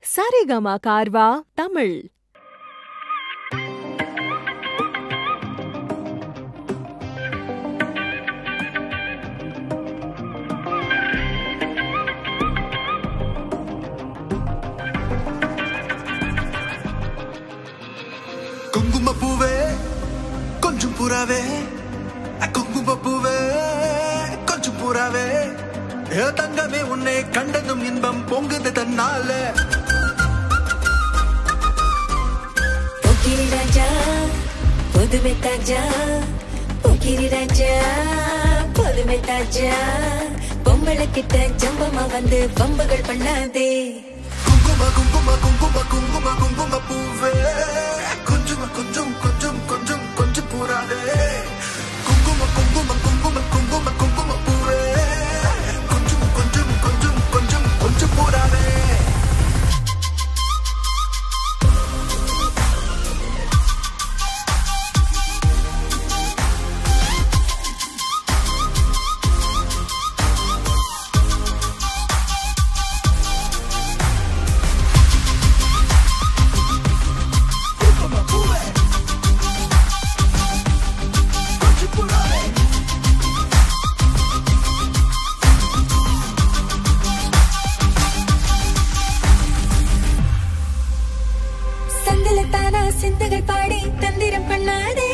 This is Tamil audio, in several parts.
சரிகமா கார்வா தமிழ் குங்கும பூவே கொஞ்சம் புறாவே குங்கும பூவே கொஞ்சம் புறாவே ஏ தங்கமே உன்னை கண்டதும் இன்பம் பொங்குது தன்னால போக்கிரி ராஜா புதுமை தாஜா போக்கிரி ராஜா புதுமை தாஜா பொம்பளை கிட்ட ஜம்பமா வந்து பம்புகள் பண்ணாதே குங்கும குங்கும குங்கும குங்கும குங்கும பூவே கொஞ்சம் கொஞ்சம் கொஞ்சம் கொஞ்சம் கொஞ்சம் புறாவே குங்கும குங்கும குங்கும குங்கும குங்கும பூவே கொஞ்சம் கொஞ்சம் கொஞ்சம் கொஞ்சம் கொஞ்சம் புறாவே குங்கும பூவே கொஞ்சம் புறாவே சந்தலத்தானா சிந்துகள் பாடி தந்திரம் பண்ணாதே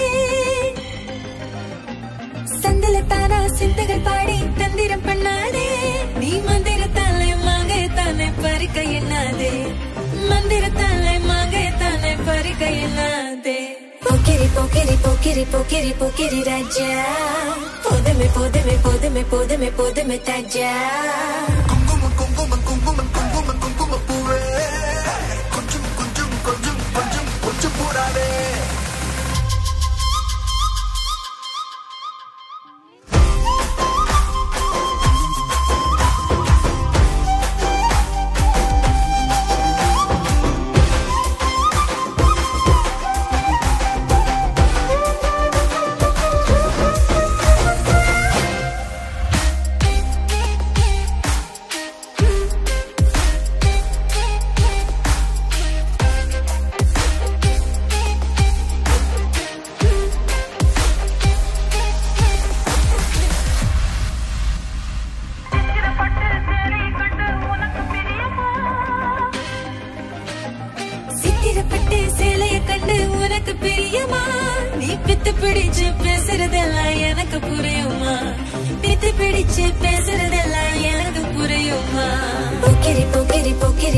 சந்தலத்தானா சிந்துகள் பாடி தந்திரம் பண்ணாதே நீ மந்திரத்தாலே மகத்தானே பறிக்க எண்ணாதே மந்திரத்தாலே மகத்தானே பறிக்க எண்ணாதே போக்கிரி போக்கிரி போக்கிரி போக்கிரி போக்கிரி ராஜா போதுமே போதுமே போதுமே போதுமே போதுமே தாஜா குங்கும குங்கும குங்கும குங்கும குங்கும பூவே கொஞ்சம் கொஞ்சம் கொஞ்சம் கொஞ்சம் கொஞ்சம் பூராவே சித்திரப்பட்டு சேலைய கண்டு உனக்கு பிரியமா நீ பித்து பிடிச்சு பேசுறதெல்லாம் எனக்கு புரியுமா பித்து பிடிச்சு பேசுறதெல்லாம் எனக்கு புரியுமா போக்கிரி போக்கிரி போக்கிரி